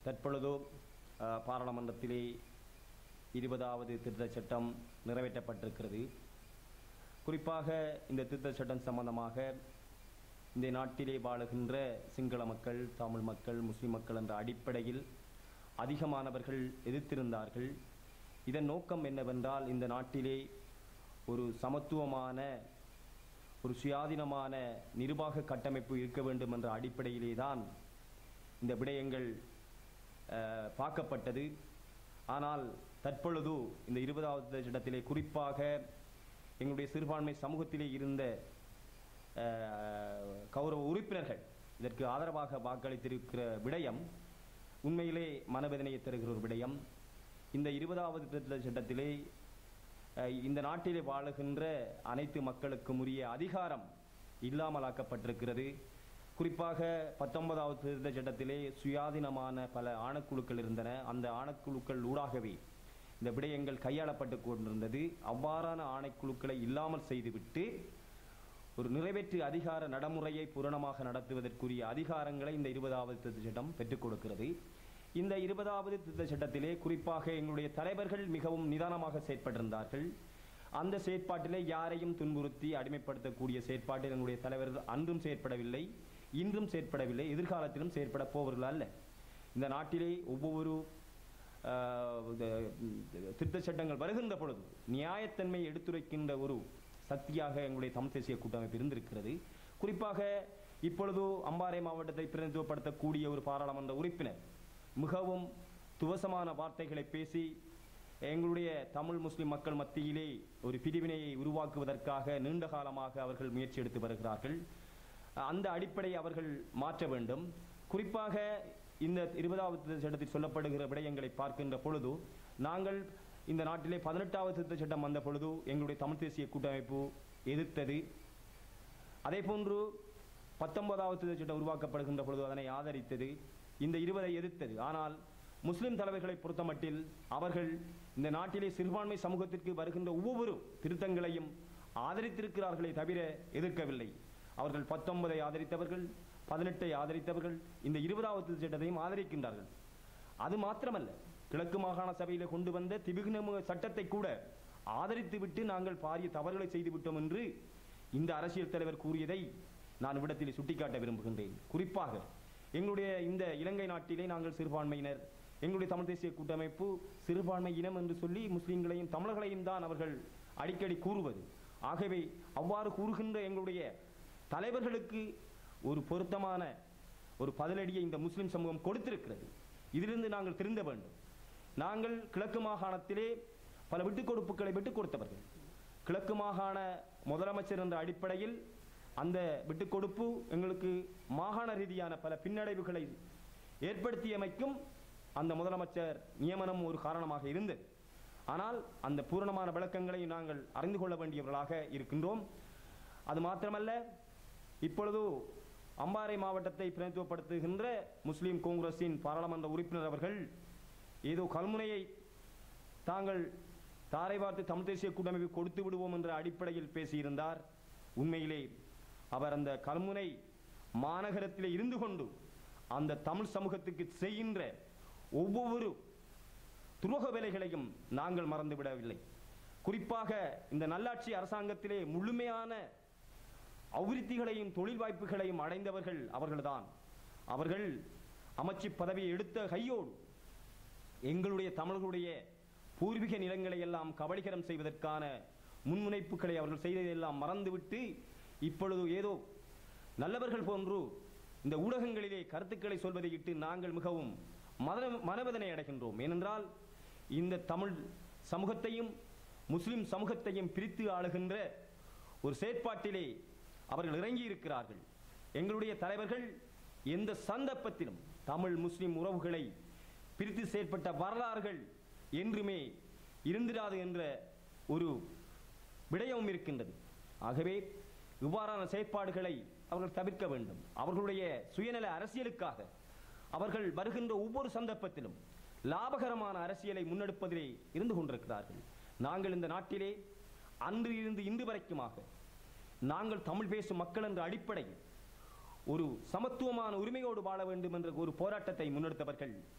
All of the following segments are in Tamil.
தற்பொழுது அஹ், பாராளுமன்றத்திலே இருபதாவது திருத்தச் சட்டம் நிறைவேற்றப்பட்டிருக்கிறது குறிப்பாக இந்த திருத்தச் சட்டம் சம்பந்தமாக இந்த நாட்டிலே வாழுகின்ற சிங்கள மக்கள் தமிழ் மக்கள் முஸ்லிம் மக்கள் என்ற அடிப்படையில் அதிகமானவர்கள் எதிர்த்திருந்தார்கள் இதன் நோக்கம் என்னவென்றால் இந்த நாட்டிலே ஒரு சமத்துவமான ஒரு சுயாதீனமான நிர்வாக கட்டமைப்பு இருக்க வேண்டும் என்ற அடிப்படையிலே தான் இந்த விடயங்கள் அஹ், பார்க்கப்பட்டது ஆனால் தற்பொழுது இந்த இருபதாவது இடத்திலே குறிப்பாக எங்களுடைய சிறுபான்மை சமூகத்திலே இருந்த அஹ், கௌரவ உறுப்பினர்கள் இதற்கு ஆதரவாக வாக்களித்திருக்கிற விடயம் உண்மையிலே மனவேதனையை தருகிற ஒரு விடயம் இந்த இருபதாவது திருத்த சட்டத்திலே அஹ், இந்த நாட்டிலே வாழுகின்ற அனைத்து மக்களுக்கும் உரிய அதிகாரம் இல்லாமலாக்கப்பட்டிருக்கிறது குறிப்பாக பத்தொன்பதாவது திருத்த சட்டத்திலே சுயாதீனமான பல ஆணக்குழுக்கள் இருந்தன அந்த ஆணக்குழுக்கள் ஊடாகவே இந்த விடயங்கள் கையாளப்பட்டு கொண்டிருந்தது அவ்வாறான ஆணைக்குழுக்களை இல்லாமல் செய்துவிட்டு ஒரு நிறைவேற்று அதிகார நடைமுறையை பூரணமாக நடத்துவதற்குரிய அதிகாரங்களை இந்த இருபதாவது திருத்த சட்டம் பெற்றுக் கொடுக்கிறது இந்த இருபதாவது திருத்த சட்டத்திலே குறிப்பாக எங்களுடைய தலைவர்கள் மிகவும் நிதானமாக செயற்பட்டிருந்தார்கள் அந்த செயற்பாட்டிலே யாரையும் துன்புறுத்தி அடிமைப்படுத்தக்கூடிய செயற்பாட்டில் எங்களுடைய தலைவர்கள் அன்றும் செயற்படவில்லை இன்றும் செயற்படவில்லை எதிர்காலத்திலும் செயற்பட போவர்கள் அல்ல இந்த நாட்டிலே ஒவ்வொரு ஆஹ், இந்த, இந்த திருத்தச் சட்டங்கள் வருகின்ற பொழுது நியாயத்தன்மை எடுத்துரைக்கின்ற ஒரு சக்தியாக எங்களுடைய தமிழ் தேசிய கூட்டமைப்பு இருந்திருக்கிறது குறிப்பாக இப்பொழுது அம்பாறை மாவட்டத்தை பிரதிநிதித்துவப்படுத்தக்கூடிய ஒரு பாராளுமன்ற உறுப்பினர் மிகவும் துவசமான வார்த்தைகளை பேசி எங்களுடைய தமிழ் முஸ்லிம் மக்கள் மத்தியிலே ஒரு பிரிவினையை உருவாக்குவதற்காக நீண்ட காலமாக அவர்கள் முயற்சி எடுத்து வருகிறார்கள் அந்த அடிப்படையை அவர்கள் மாற்ற வேண்டும் குறிப்பாக இந்த இருபதாவது சட்டத்தில் சொல்லப்படுகிற விடயங்களை பார்க்கின்ற பொழுது நாங்கள் இந்த நாட்டிலே பதினெட்டாவது திருத்த சட்டம் வந்த பொழுது எங்களுடைய தமிழ் தேசிய கூட்டமைப்பு எதிர்த்தது அதே போன்று பத்தொன்பதாவது திருத்த சட்டம் உருவாக்கப்படுகின்ற பொழுது அதனை ஆதரித்தது இந்த இருபதை எதிர்த்தது ஆனால் முஸ்லிம் தலைவர்களை பொறுத்தமட்டில் அவர்கள் இந்த நாட்டிலே சிறுபான்மை சமூகத்திற்கு வருகின்ற ஒவ்வொரு திருத்தங்களையும் ஆதரித்திருக்கிறார்களே தவிர எதிர்க்கவில்லை அவர்கள் பத்தொன்பதை ஆதரித்தவர்கள் பதினெட்டை ஆதரித்தவர்கள் இந்த இருபதாவது திருத்த சட்டத்தையும் ஆதரிக்கின்றார்கள் அது மாத்திரமல்ல கிழக்கு மாகாண சபையில கொண்டு வந்த திபிகுணம சட்டத்தை கூட ஆதரித்து விட்டு நாங்கள் பாரிய தவறுகளை செய்து விட்டோம் என்று இந்த அரசியல் தலைவர் கூறியதை நான் இவ்விடத்தில் சுட்டிக்காட்ட விரும்புகின்றேன் குறிப்பாக எங்களுடைய இந்த இலங்கை நாட்டிலே நாங்கள் சிறுபான்மையினர் எங்களுடைய தமிழ் தேசிய கூட்டமைப்பு சிறுபான்மை இனம் என்று சொல்லி முஸ்லிம்களையும் தமிழர்களையும் தான் அவர்கள் அடிக்கடி கூறுவது ஆகவே அவ்வாறு கூறுகின்ற எங்களுடைய தலைவர்களுக்கு ஒரு பொருத்தமான ஒரு பதிலடியை இந்த முஸ்லிம் சமூகம் கொடுத்திருக்கிறது இதிலிருந்து நாங்கள் திருந்த வேண்டும் நாங்கள் கிழக்கு மாகாணத்திலே பல விட்டுக் கொடுப்புகளை விட்டுக் கொடுத்தவர்கள் கிழக்கு மாகாண முதலமைச்சர் என்ற அடிப்படையில் அந்த விட்டுக் கொடுப்பு எங்களுக்கு மாகாண ரீதியான பல பின்னடைவுகளை ஏற்படுத்தியமைக்கும் அந்த முதலமைச்சர் நியமனம் ஒரு காரணமாக இருந்தது ஆனால் அந்த பூரணமான விளக்கங்களை நாங்கள் அறிந்து கொள்ள வேண்டியவர்களாக இருக்கின்றோம் அது மாத்திரமல்ல இப்பொழுது அம்பாறை மாவட்டத்தை பிரதித்துவப்படுத்துகின்ற முஸ்லிம் காங்கிரஸின் பாராளுமன்ற உறுப்பினர் அவர்கள் ஏதோ கல்முனையை தாங்கள் தாரை வார்த்து தமிழ் தேசிய கூட்டமைப்பு கொடுத்து விடுவோம் என்ற அடிப்படையில் பேசியிருந்தார் உண்மையிலே அவர் அந்த கல்முனை மாநகரத்திலே இருந்து கொண்டு அந்த தமிழ் சமூகத்துக்கு செய்கின்ற ஒவ்வொரு துரோக வேலைகளையும் நாங்கள் மறந்துவிடவில்லை குறிப்பாக இந்த நல்லாட்சி அரசாங்கத்திலே முழுமையான அபிவிருத்திகளையும் தொழில் வாய்ப்புகளையும் அடைந்தவர்கள் அவர்கள்தான் அவர்கள் அமைச்சு பதவியை எடுத்த கையோடு எங்களுடைய தமிழர்களுடைய பூர்வீக நிலங்களை எல்லாம் கபலீகரம் செய்வதற்கான முன்முனைப்புகளை அவர்கள் செய்ததையெல்லாம் மறந்துவிட்டு இப்பொழுது ஏதோ நல்லவர்கள் போன்று இந்த ஊடகங்களிலே கருத்துக்களை சொல்வதை இட்டு நாங்கள் மிகவும் மன மனவேதனை அடைகின்றோம் ஏனென்றால் இந்த தமிழ் சமூகத்தையும் முஸ்லிம் சமூகத்தையும் பிரித்து ஆளுகின்ற ஒரு செயற்பாட்டிலே அவர்கள் இறங்கி இருக்கிறார்கள் எங்களுடைய தலைவர்கள் எந்த சந்தர்ப்பத்திலும் தமிழ் முஸ்லிம் உறவுகளை பிரித்து செயற்பட்ட வரலாறுகள் என்றுமே இருந்திராது என்ற ஒரு விடயமும் இருக்கின்றது ஆகவே இவ்வாறான செயற்பாடுகளை அவர்கள் தவிர்க்க வேண்டும் அவர்களுடைய சுயநல அரசியலுக்காக அவர்கள் வருகின்ற ஒவ்வொரு சந்தர்ப்பத்திலும் லாபகரமான அரசியலை முன்னெடுப்பதிலே இருந்து கொண்டிருக்கிறார்கள் நாங்கள் இந்த நாட்டிலே அன்று இருந்து இன்று வரைக்குமாக நாங்கள் தமிழ் பேசும் மக்கள் என்ற அடிப்படையில் ஒரு சமத்துவமான உரிமையோடு வாழ வேண்டும் என்ற ஒரு போராட்டத்தை முன்னெடுத்தவர்கள்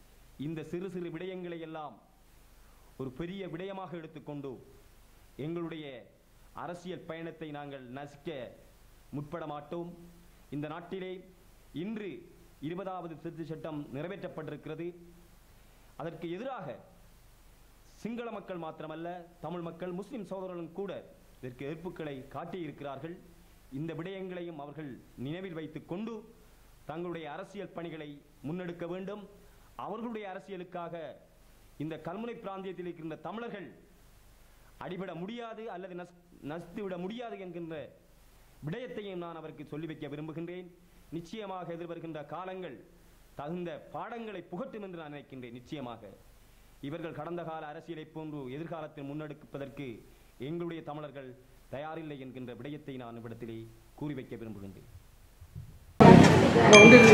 இந்த சிறு சிறு விடயங்களை எல்லாம் ஒரு பெரிய விடயமாக எடுத்துக்கொண்டு எங்களுடைய அரசியல் பயணத்தை நாங்கள் நசிக்க முற்பட மாட்டோம் இந்த நாட்டிலே இன்று இருபதாவது திருத்த சட்டம் நிறைவேற்றப்பட்டிருக்கிறது அதற்கு எதிராக சிங்கள மக்கள் மாத்திரமல்ல தமிழ் மக்கள் முஸ்லிம் சகோதரர்களும் கூட இதற்கு எதிர்ப்புகளை காட்டியிருக்கிறார்கள் இந்த விடயங்களையும் அவர்கள் நினைவில் வைத்துக் கொண்டு தங்களுடைய அரசியல் பணிகளை முன்னெடுக்க வேண்டும் அவர்களுடைய அரசியலுக்காக இந்த கல்முனை பிராந்தியத்தில் இருக்கின்ற தமிழர்கள் அடிபட முடியாது அல்லது நஸ் நசித்துவிட முடியாது என்கின்ற விடயத்தையும் நான் அவருக்கு சொல்லி வைக்க விரும்புகின்றேன் நிச்சயமாக எதிர்வருகின்ற காலங்கள் தகுந்த பாடங்களை புகட்டும் என்று நான் நினைக்கின்றேன் நிச்சயமாக இவர்கள் கடந்த கால அரசியலை போன்று எதிர்காலத்தில் முன்னெடுப்பதற்கு எங்களுடைய தமிழர்கள் தயாரில்லை என்கின்ற விடயத்தை நான் இவ்விடத்திலே கூறி வைக்க விரும்புகின்றேன்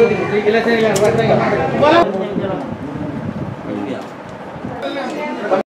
இல்லை சரி